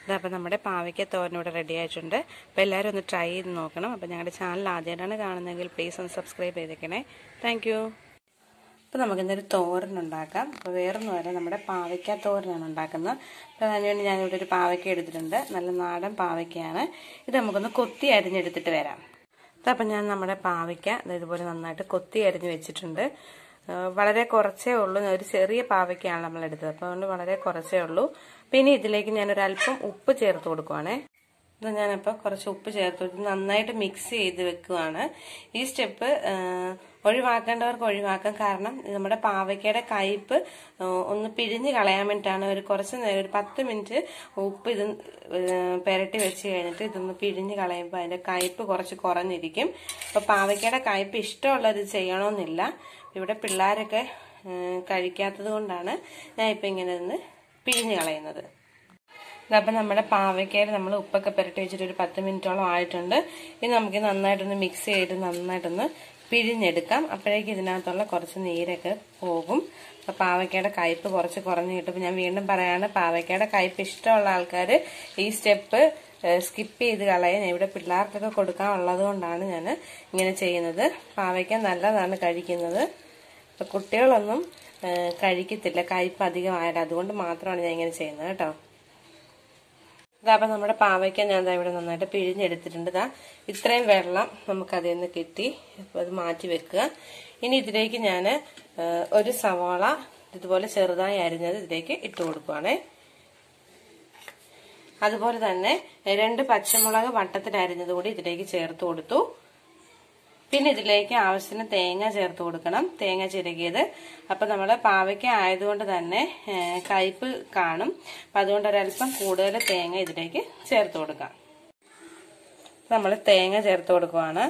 ഇതപ്പോൾ നമ്മുടെ പാവയ്ക്ക തോരൻ ഇവിടെ റെഡി ആയിട്ടുണ്ട് അപ്പോൾ എല്ലാവരും ഒന്ന് ട്രൈ ചെയ്ത് നോക്കണം അപ്പോൾ ഞങ്ങളുടെ ചാനൽ ആദ്യമായിട്ടാണ് കാണുന്നതെങ്കിൽ പ്ലീസ് ഒന്ന് സബ്സ്ക്രൈബ് ചെയ്തേക്കണേ താങ്ക് യു അപ്പോൾ നമുക്കിന്നൊരു തോരൻ ഉണ്ടാക്കാം അപ്പോൾ വേറൊന്നുമല്ല നമ്മുടെ പാവയ്ക്ക തോരനാണ് ഉണ്ടാക്കുന്നത് അപ്പോൾ അതിനുവേണ്ടി ഞാനിവിടെ ഒരു പാവയ്ക്ക എടുത്തിട്ടുണ്ട് നല്ല നാടൻ പാവയ്ക്കയാണ് ഇത് നമുക്കൊന്ന് കൊത്തി അരിഞ്ഞെടുത്തിട്ട് വരാം അപ്പം ഞാൻ നമ്മുടെ പാവയ്ക്ക ഇതുപോലെ നന്നായിട്ട് കൊത്തി അരിഞ്ഞ് വെച്ചിട്ടുണ്ട് വളരെ കുറച്ചേ ഉള്ളൂ ഒരു ചെറിയ പാവയ്ക്കാണ് നമ്മൾ എടുത്തത് അപ്പോൾ അതുകൊണ്ട് വളരെ കുറച്ചേ ഉള്ളൂ പിന്നെ ഇതിലേക്ക് ഞാനൊരല്പം ഉപ്പ് ചേർത്ത് കൊടുക്കുവാണേ ഇത് ഞാനിപ്പോൾ കുറച്ച് ഉപ്പ് ചേർത്ത് നന്നായിട്ട് മിക്സ് ചെയ്ത് വെക്കുവാണ് ഈ സ്റ്റെപ്പ് ഒഴിവാക്കേണ്ടവർക്ക് ഒഴിവാക്കാം കാരണം നമ്മുടെ പാവയ്ക്കയുടെ കയ്പ്പ് ഒന്ന് പിഴിഞ്ഞ് കളയാൻ വേണ്ടിയിട്ടാണ് ഒരു കുറച്ച് നേരം ഒരു പത്ത് മിനിറ്റ് ഉപ്പ് ഇത് പുരട്ടി വെച്ച് കഴിഞ്ഞിട്ട് ഇതൊന്ന് പിഴിഞ്ഞ് കളയുമ്പോൾ അതിൻ്റെ കയ്പ്പ് കുറച്ച് കുറഞ്ഞിരിക്കും അപ്പോൾ പാവയ്ക്കയുടെ കയ്പ്പ് ഇഷ്ടമുള്ളത് ചെയ്യണമെന്നില്ല ഇവിടെ പിള്ളേരൊക്കെ കഴിക്കാത്തത് കൊണ്ടാണ് ഞാൻ ഇപ്പം ഇങ്ങനെ നിന്ന് പിഴിഞ്ഞ് കളയുന്നത് അപ്പം നമ്മുടെ പാവയ്ക്കയിൽ നമ്മൾ ഉപ്പൊക്കെ പുരട്ടി വെച്ചിട്ട് ഒരു പത്ത് മിനിറ്റോളം ആയിട്ടുണ്ട് ഇനി നമുക്ക് നന്നായിട്ടൊന്ന് മിക്സ് ചെയ്ത് നന്നായിട്ടൊന്ന് പിഴിഞ്ഞെടുക്കാം അപ്പോഴേക്കും ഇതിനകത്തുള്ള കുറച്ച് നീരൊക്കെ പോകും അപ്പോൾ പാവയ്ക്കയുടെ കയ്പ്പ് കുറച്ച് കുറഞ്ഞ് കിട്ടും ഞാൻ വീണ്ടും പറയാണ് പാവയ്ക്കയുടെ കയ്പ്പ് ഇഷ്ടമുള്ള ആൾക്കാർ ഈ സ്റ്റെപ്പ് സ്കിപ്പ് ചെയ്ത് കളയാൻ ഇവിടെ പിള്ളേർക്കൊക്കെ കൊടുക്കാനുള്ളത് കൊണ്ടാണ് ഞാൻ ഇങ്ങനെ ചെയ്യുന്നത് പാവയ്ക്ക നല്ലതാണ് കഴിക്കുന്നത് അപ്പം കുട്ടികളൊന്നും കഴിക്കത്തില്ല കയ്പ്പ് അധികമായാലും അതുകൊണ്ട് മാത്രമാണ് ഞാൻ ഇങ്ങനെ ചെയ്യുന്നത് കേട്ടോ ഇതാപ്പം നമ്മുടെ പാവയ്ക്ക ഞാൻ ഇവിടെ നന്നായിട്ട് പിഴിഞ്ഞെടുത്തിട്ടുണ്ട് ഇതാ ഇത്രയും വെള്ളം നമുക്കതിൽ നിന്ന് കിട്ടി അത് മാറ്റി വെക്കുക ഇനി ഇതിലേക്ക് ഞാൻ ഒരു സവാള ഇതുപോലെ ചെറുതായി അരിഞ്ഞത് ഇതിലേക്ക് ഇട്ട് കൊടുക്കുവാണേ അതുപോലെ തന്നെ രണ്ട് പച്ചമുളക് വട്ടത്തിൽ അരിഞ്ഞത് കൂടി ഇതിലേക്ക് ചേർത്ത് കൊടുത്തു പിന്നെ ഇതിലേക്ക് ആവശ്യത്തിന് തേങ്ങ ചേർത്ത് കൊടുക്കണം തേങ്ങ ചിരകിയത് അപ്പം നമ്മൾ പാവയ്ക്ക ആയതുകൊണ്ട് തന്നെ കയ്പ്പ് കാണും അപ്പം അതുകൊണ്ട് ഒരല്പം കൂടുതൽ തേങ്ങ ഇതിലേക്ക് ചേർത്ത് കൊടുക്കാം നമ്മൾ തേങ്ങ ചേർത്ത് കൊടുക്കുവാണ്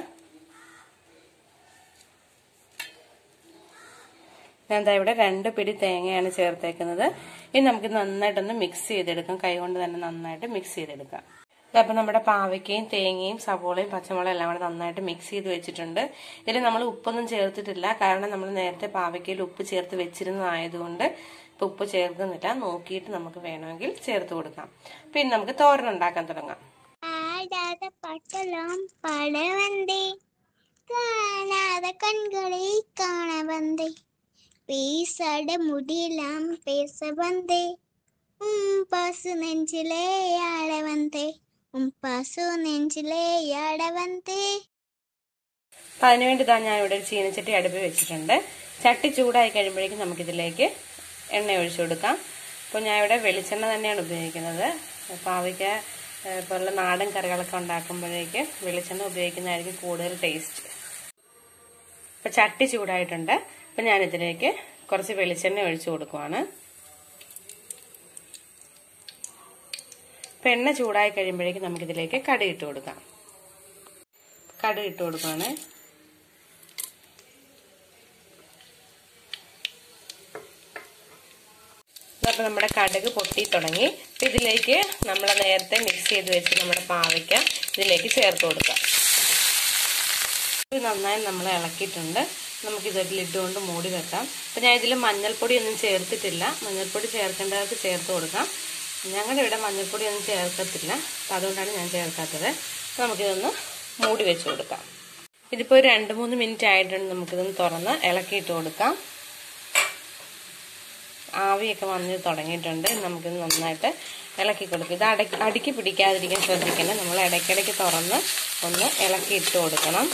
ഞാൻ എന്താ ഇവിടെ രണ്ട് പിടി തേങ്ങയാണ് ചേർത്തേക്കുന്നത് ഇനി നമുക്ക് നന്നായിട്ടൊന്ന് മിക്സ് ചെയ്തെടുക്കാം കൈ കൊണ്ട് തന്നെ നന്നായിട്ട് മിക്സ് ചെയ്തെടുക്കാം അപ്പം നമ്മുടെ പാവയ്ക്കയും തേങ്ങയും സവോളയും പച്ചമുളകും എല്ലാം കൂടെ നന്നായിട്ട് മിക്സ് ചെയ്ത് വെച്ചിട്ടുണ്ട് ഇതിൽ നമ്മൾ ഉപ്പൊന്നും ചേർത്തിട്ടില്ല കാരണം നമ്മൾ നേരത്തെ പാവയ്ക്കയിൽ ഉപ്പ് ചേർത്ത് വെച്ചിരുന്നതായതുകൊണ്ട് ഇപ്പം ഉപ്പ് ചേർക്കുന്നില്ല നോക്കിയിട്ട് നമുക്ക് വേണമെങ്കിൽ ചേർത്ത് കൊടുക്കാം പിന്നെ നമുക്ക് തോരൻ ഉണ്ടാക്കാൻ തുടങ്ങാം ஆடாத பட்டலாம் பாட வந்தே காணாத கண்களை காண வந்தே பேசாட முடியலாம் பேச வந்தே உம் பாசு நெஞ்சிலே ஆட வந்தே ഉം പാസു നെഞ്ചിലെ ആട വന്തേ അപ്പം അതിനുവേണ്ടി ഇതാ ഞാൻ ഇവിടെ ഒരു ചീനച്ചട്ടി അടുപ്പിൽ വെച്ചിട്ടുണ്ട് ചട്ടി ചൂടായി കഴിയുമ്പോഴേക്കും നമുക്കിതിലേക്ക് എണ്ണ ഒഴിച്ചു കൊടുക്കാം അപ്പോൾ ഞാൻ ഇവിടെ വെളിച്ചെണ്ണ തന്നെയാണ് ഉപയോഗിക്കുന്നത് പാവയ്ക്ക പോലുള്ള നാടൻ കറികളൊക്കെ ഉണ്ടാക്കുമ്പോഴേക്ക് വെളിച്ചെണ്ണ ഉപയോഗിക്കുന്നതായിരിക്കും കൂടുതൽ ടേസ്റ്റ് അപ്പം ചട്ടി ചൂടായിട്ടുണ്ട് അപ്പം ഞാനിതിലേക്ക് കുറച്ച് വെളിച്ചെണ്ണ ഒഴിച്ചു കൊടുക്കുവാണ് അപ്പം എണ്ണ ചൂടായി കഴിയുമ്പോഴേക്കും നമുക്കിതിലേക്ക് കടുക് ഇട്ട് കൊടുക്കാം കടുക് ഇട്ട് കൊടുക്കുകയാണ് അപ്പോൾ നമ്മുടെ കടുക് പൊട്ടി തുടങ്ങി ഇതിലേക്ക് നമ്മൾ നേരത്തെ മിക്സ് ചെയ്ത് വെച്ച് നമ്മുടെ പാവയ്ക്ക ഇതിലേക്ക് ചേർത്ത് കൊടുക്കാം ഇത് നന്നായി നമ്മൾ ഇളക്കിയിട്ടുണ്ട് നമുക്കിതൊരു ലിഡ് കൊണ്ട് മൂടി വെക്കാം അപ്പം ഞാൻ ഇതിൽ മഞ്ഞൾപ്പൊടി ഒന്നും ചേർത്തിട്ടില്ല മഞ്ഞൾപ്പൊടി ചേർക്കേണ്ടവർക്ക് ചേർത്ത് കൊടുക്കാം ഞങ്ങളുടെ ഇവിടെ മഞ്ഞൾപ്പൊടി ഒന്നും ചേർക്കത്തില്ല അപ്പം അതുകൊണ്ടാണ് ഞാൻ ചേർക്കാത്തത് നമുക്കിതൊന്ന് മൂടി വെച്ച് കൊടുക്കാം ഇതിപ്പോൾ ഒരു രണ്ട് മൂന്ന് മിനിറ്റ് ആയിട്ടുണ്ട് നമുക്കിതൊന്ന് തുറന്ന് ഇളക്കിയിട്ട് കൊടുക്കാം ആവിയൊക്കെ വന്ന് തുടങ്ങിയിട്ടുണ്ട് നമുക്കിത് നന്നായിട്ട് ഇളക്കി കൊടുക്കും ഇത് അടക്കി അടുക്കി പിടിക്കാതിരിക്കാൻ ശ്രദ്ധിക്കണം നമ്മൾ ഇടയ്ക്കിടയ്ക്ക് തുറന്ന് ഒന്ന് ഇളക്കിയിട്ട് കൊടുക്കണം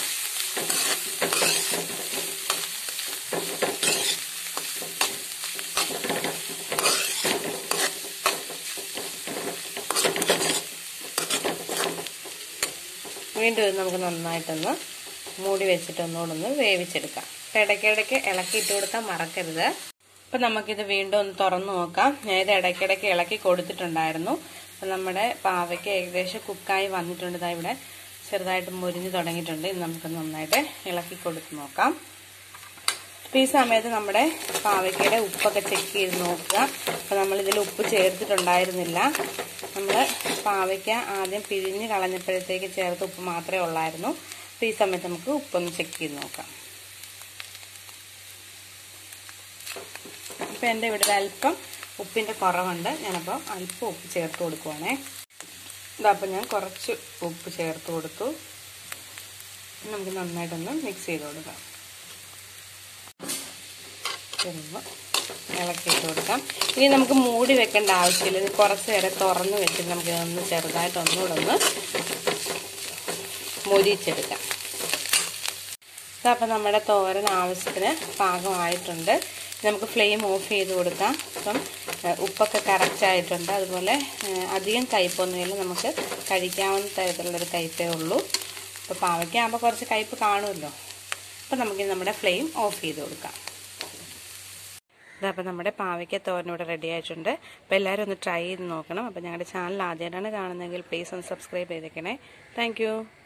വീണ്ടും ഇത് നമുക്ക് നന്നായിട്ടൊന്ന് മൂടി വെച്ചിട്ട് ഒന്നുകൂടെ ഒന്ന് വേവിച്ചെടുക്കാം ഇടയ്ക്കിടയ്ക്ക് ഇളക്കിയിട്ട് കൊടുക്കാൻ മറക്കരുത് അപ്പം നമുക്കിത് വീണ്ടും ഒന്ന് തുറന്നു നോക്കാം ഞാൻ ഇത് ഇടയ്ക്കിടയ്ക്ക് ഇളക്കി കൊടുത്തിട്ടുണ്ടായിരുന്നു അപ്പം നമ്മുടെ പാവയ്ക്ക് ഏകദേശം കുക്കായി വന്നിട്ടുണ്ട് ഇതാ ഇവിടെ ചെറുതായിട്ട് മുരിഞ്ഞ് തുടങ്ങിയിട്ടുണ്ട് ഇത് നമുക്ക് നന്നായിട്ട് ഇളക്കി കൊടുത്ത് നോക്കാം അപ്പം ഈ സമയത്ത് നമ്മുടെ പാവയ്ക്കയുടെ ഉപ്പൊക്കെ ചെക്ക് ചെയ്ത് നോക്കുക അപ്പം നമ്മളിതിൽ ഉപ്പ് ചേർത്തിട്ടുണ്ടായിരുന്നില്ല നമ്മൾ പാവയ്ക്ക ആദ്യം പിഴിഞ്ഞ് കളഞ്ഞപ്പോഴത്തേക്ക് ചേർത്ത് ഉപ്പ് മാത്രമേ ഉള്ളായിരുന്നു അപ്പം ഈ സമയത്ത് നമുക്ക് ഉപ്പൊന്ന് ചെക്ക് ചെയ്ത് നോക്കാം ഇപ്പം എൻ്റെ ഇവിടെ അല്പം ഉപ്പിൻ്റെ കുറവുണ്ട് ഞാനപ്പോൾ അല്പം ഉപ്പ് ചേർത്ത് കൊടുക്കുവാണേ ഇതാ അപ്പം ഞാൻ കുറച്ച് ഉപ്പ് ചേർത്ത് കൊടുത്തു നമുക്ക് നന്നായിട്ടൊന്ന് മിക്സ് ചെയ്ത് കൊടുക്കാം ചെറുപ്പം ഇളക്കിയിട്ട് കൊടുക്കാം ഇനി നമുക്ക് മൂടി വെക്കേണ്ട ആവശ്യമില്ല ഇത് കുറച്ച് നേരം തുറന്ന് വെച്ചിട്ട് നമുക്ക് ഇതൊന്ന് ചെറുതായിട്ട് ഒന്നുകൂടെ ഒന്ന് മൊരിച്ചെടുക്കാം അപ്പം നമ്മുടെ തോരൻ ആവശ്യത്തിന് പാകമായിട്ടുണ്ട് നമുക്ക് ഫ്ലെയിം ഓഫ് ചെയ്ത് കൊടുക്കാം അപ്പം ഉപ്പൊക്കെ കറക്റ്റ് ആയിട്ടുണ്ട് അതുപോലെ അധികം കയ്പൊന്നുമില്ല നമുക്ക് കഴിക്കാവുന്ന തരത്തിലുള്ളൊരു കയ്പേ ഉള്ളൂ അപ്പോൾ പാവയ്ക്കാകുമ്പോൾ കുറച്ച് കയ്പ് കാണുമല്ലോ അപ്പം നമുക്ക് നമ്മുടെ ഫ്ലെയിം ഓഫ് ചെയ്ത് കൊടുക്കാം അപ്പോൾ നമ്മുടെ പാവയ്ക്ക തോരൻ ഇവിടെ റെഡി ആയിട്ടുണ്ട് അപ്പോൾ എല്ലാവരും ഒന്ന് ട്രൈ ചെയ്ത് നോക്കണം അപ്പോൾ ഞങ്ങളുടെ ചാനൽ ആദ്യമായിട്ടാണ് കാണുന്നതെങ്കിൽ പ്ലീസ് ഒന്ന് സബ്സ്ക്രൈബ് ചെയ്തേക്കണേ താങ്ക്